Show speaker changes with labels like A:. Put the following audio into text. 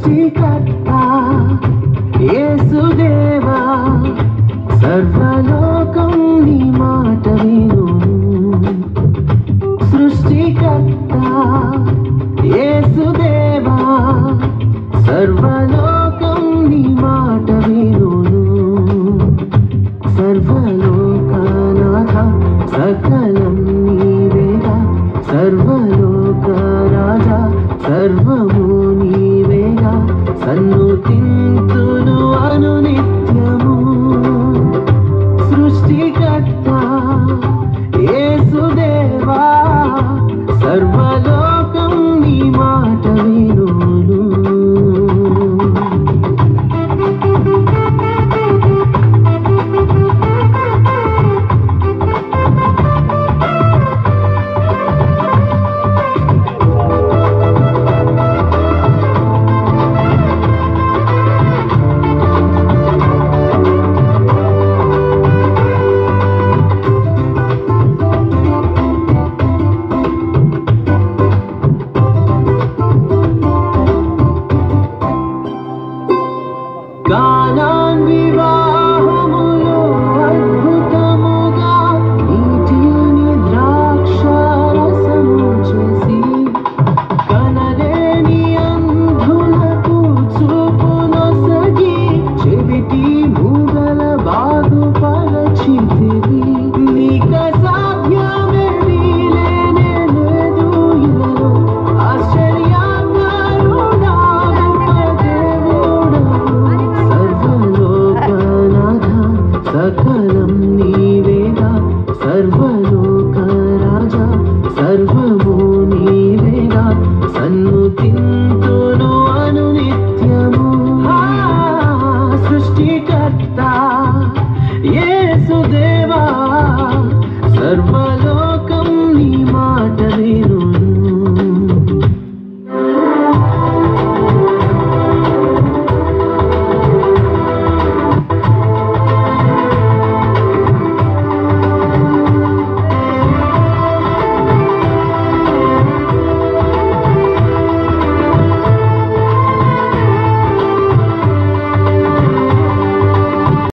A: సృష్టికర్త యేసుదేవా సర్వలోకం నీ మాట విను సృష్టికర్త యేసుదేవా సర్వలోకం నీ మాట వినును సర్వలోకనాథ సకలం నీవేగా సర్వలోక రాజా సర్వము నీవేగా సన్ను తింతును అనునిత్యము సృష్టికర్త యేసుదేవా సర్వలోకం నీ మాట వినును గానాన్ వివాహములో అద్భుతముగా నీటిని ద్రాక్షారసము చేసి కనలేని అంధులకు చూపునొసగి చెవిటి మూగల బాగుపరచితివి నీక సాధ్యమేమీ లేనే లేదు ఇలలో ఆశ్చర్యకరుడావు దేవుడవు సర్వలోకనాథ సకలం నీవేగా సర్వలోక రాజా సర్వము నీవేగా సన్ను తింతును